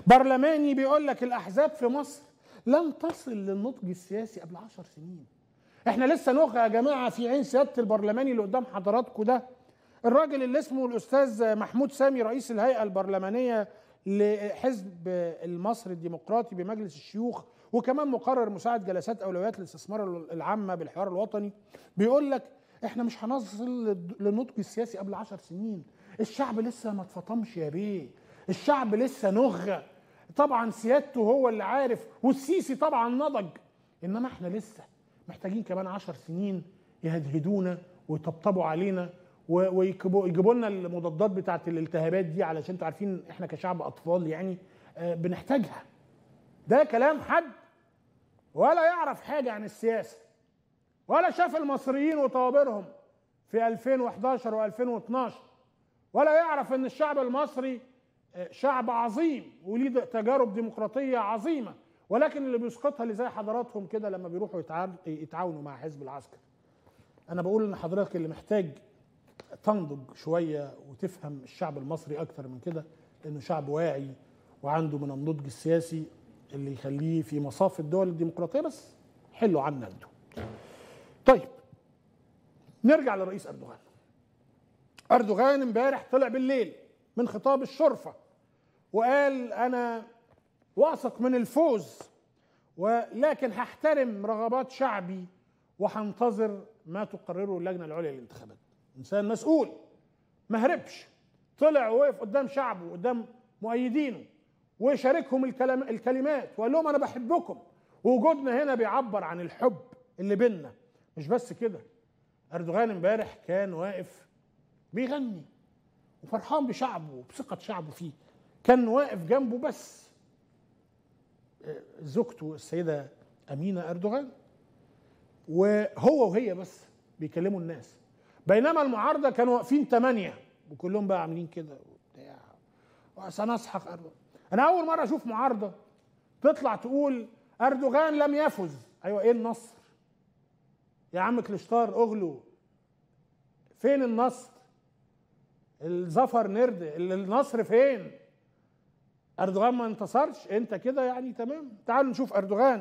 برلماني بيقول لك الاحزاب في مصر لم تصل للنضج السياسي قبل عشر سنين احنا لسه نخ يا جماعه في عين سياده البرلماني اللي قدام حضراتكم ده الراجل اللي اسمه الاستاذ محمود سامي رئيس الهيئه البرلمانيه لحزب المصري الديمقراطي بمجلس الشيوخ وكمان مقرر مساعد جلسات اولويات الاستثمار العامه بالحوار الوطني بيقول لك احنا مش هنصل للنضج السياسي قبل عشر سنين الشعب لسه ما اتفطمش يا بيه الشعب لسه نغ طبعا سيادته هو اللي عارف والسيسي طبعا نضج انما احنا لسه محتاجين كمان عشر سنين يهدهدونا ويطبطبوا علينا ويجيبوا لنا المضادات بتاعت الالتهابات دي علشان انتوا عارفين احنا كشعب اطفال يعني آه بنحتاجها ده كلام حد ولا يعرف حاجه عن السياسه ولا شاف المصريين وطوابيرهم في 2011 و2012 ولا يعرف ان الشعب المصري شعب عظيم وليه تجارب ديمقراطيه عظيمه ولكن اللي بيسقطها اللي زي حضراتهم كده لما بيروحوا يتعاونوا مع حزب العسكر انا بقول ان حضرتك اللي محتاج تنضج شويه وتفهم الشعب المصري اكتر من كده لانه شعب واعي وعنده من النضج السياسي اللي يخليه في مصاف الدول الديمقراطيه بس حلوا عنا انتوا طيب نرجع للرئيس اردوغان اردوغان امبارح طلع بالليل من خطاب الشرفه وقال انا واثق من الفوز ولكن هحترم رغبات شعبي وهنتظر ما تقرره اللجنه العليا للانتخابات انسان مسؤول ما هربش طلع ووقف قدام شعبه وقدام مؤيدينه وشاركهم الكلام الكلمات وقال لهم انا بحبكم ووجودنا هنا بيعبر عن الحب اللي بينا مش بس كده اردوغان امبارح كان واقف بيغني وفرحان بشعبه وبثقة شعبه فيه كان واقف جنبه بس زوجته السيدة أمينة أردوغان وهو وهي بس بيكلموا الناس بينما المعارضة كانوا واقفين ثمانية وكلهم بقى عاملين كده وبتاع سنسحق أردوغان أنا أول مرة أشوف معارضة تطلع تقول أردوغان لم يفز أيوة إيه النصر يا عم كليشتار أغلو فين النصر الظفر نرد النصر فين اردوغان ما انتصرش انت كده يعني تمام تعالوا نشوف اردوغان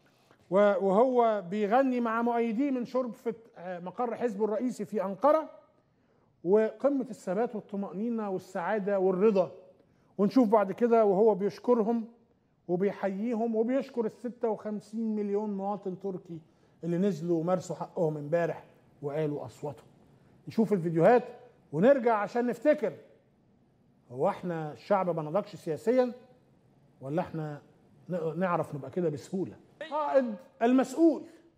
وهو بيغني مع مؤيديه من شرفة مقر حزبه الرئيسي في أنقرة وقمة الثبات والطمأنينة والسعادة والرضا ونشوف بعد كده وهو بيشكرهم وبيحييهم وبيشكر ال 56 مليون مواطن تركي اللي نزلوا ومارسوا حقهم امبارح وقالوا أصواتهم نشوف الفيديوهات ونرجع عشان نفتكر هو احنا الشعب ما نضجش سياسيا ولا احنا نعرف نبقى كده بسهوله القائد المسؤول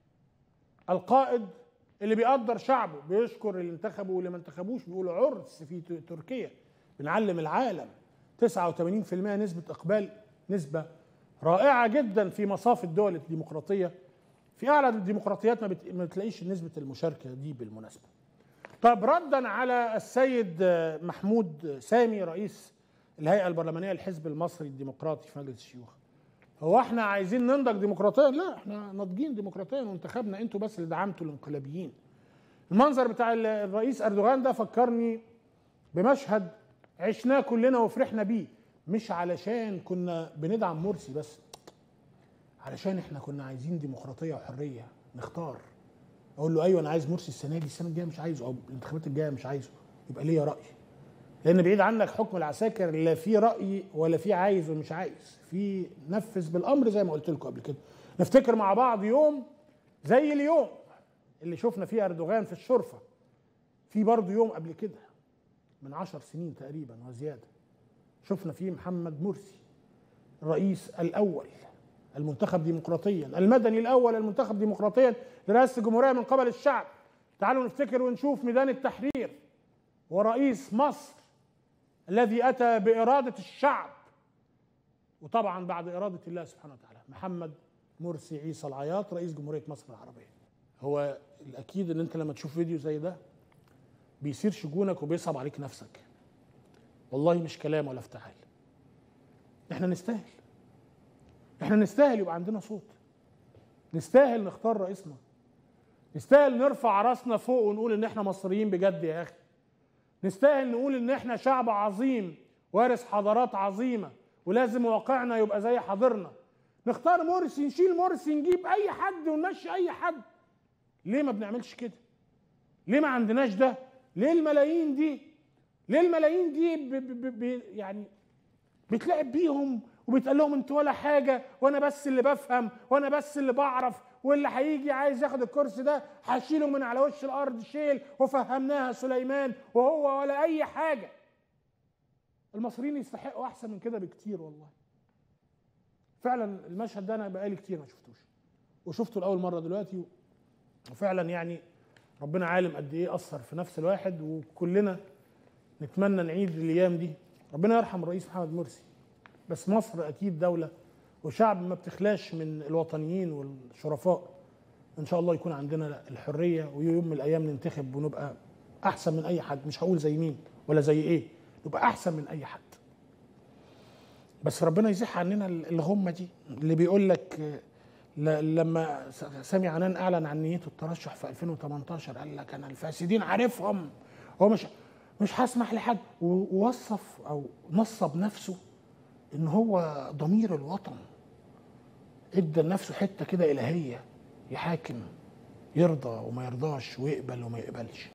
القائد اللي بيقدر شعبه بيشكر اللي انتخبه واللي ما انتخبوش بيقولوا عرس في تركيا بنعلم العالم 89% نسبة إقبال نسبة رائعة جدا في مصاف الدول الديمقراطية في أعلى الديمقراطيات ما, بت... ما بتلاقيش نسبة المشاركة دي بالمناسبة طب ردا على السيد محمود سامي رئيس الهيئة البرلمانية للحزب المصري الديمقراطي في مجلس الشيوخ هو احنا عايزين ننضج ديمقراطيا لا احنا ناضجين ديمقراطيا وانتخبنا انتوا بس اللي دعمتوا الانقلابيين المنظر بتاع الرئيس اردوغان ده فكرني بمشهد عشناه كلنا وفرحنا بيه مش علشان كنا بندعم مرسي بس علشان احنا كنا عايزين ديمقراطيه وحريه نختار اقول له ايوه انا عايز مرسي السنه دي السنه الجايه مش عايزه او الانتخابات الجايه مش عايزه يبقى ليا راي لان بعيد عنك حكم العساكر لا في راي ولا في عايز ومش عايز في نفذ بالامر زي ما قلت لكم قبل كده نفتكر مع بعض يوم زي اليوم اللي شفنا فيه اردوغان في الشرفه في برضه يوم قبل كده من عشر سنين تقريبا وزياده شفنا فيه محمد مرسي الرئيس الاول المنتخب ديمقراطيا المدني الاول المنتخب ديمقراطيا لرئاسه الجمهوريه من قبل الشعب تعالوا نفتكر ونشوف ميدان التحرير ورئيس مصر الذي اتى باراده الشعب وطبعا بعد اراده الله سبحانه وتعالى محمد مرسي عيسى العياط رئيس جمهوريه مصر العربيه هو الاكيد ان انت لما تشوف فيديو زي ده بيصير شجونك وبيصعب عليك نفسك والله مش كلام ولا افتعال احنا نستاهل احنا نستاهل يبقى عندنا صوت نستاهل نختار رئيسنا نستاهل نرفع راسنا فوق ونقول ان احنا مصريين بجد يا اخي نستاهل نقول ان احنا شعب عظيم وارث حضارات عظيمه ولازم واقعنا يبقى زي حاضرنا نختار مرسي نشيل مرسي نجيب اي حد ونمشي اي حد ليه ما بنعملش كده ليه ما عندناش ده ليه الملايين دي ليه الملايين دي ب ب ب يعني بتلعب بيهم وبيتقال لهم انتوا ولا حاجه وانا بس اللي بفهم وانا بس اللي بعرف واللي هيجي عايز ياخد الكرسي ده هشيله من على وش الارض شيل وفهمناها سليمان وهو ولا اي حاجه المصريين يستحقوا احسن من كده بكتير والله فعلا المشهد ده انا بقالي كتير ما شفتوش وشفته لاول مره دلوقتي وفعلا يعني ربنا عالم قد ايه اثر في نفس الواحد وكلنا نتمنى نعيد الايام دي ربنا يرحم الرئيس محمد مرسي بس مصر اكيد دوله وشعب ما بتخلاش من الوطنيين والشرفاء ان شاء الله يكون عندنا الحريه ويوم من الايام ننتخب ونبقى احسن من اي حد مش هقول زي مين ولا زي ايه نبقى احسن من اي حد بس ربنا يزيح عننا اللي هم دي اللي بيقول لك لما سامي عنان اعلن عن نيته الترشح في 2018 قال لك انا الفاسدين عارفهم هو مش مش هسمح لحد ووصف او نصب نفسه ان هو ضمير الوطن ادى لنفسه حته كده الهيه يحاكم يرضى وما يرضاش ويقبل وما يقبلش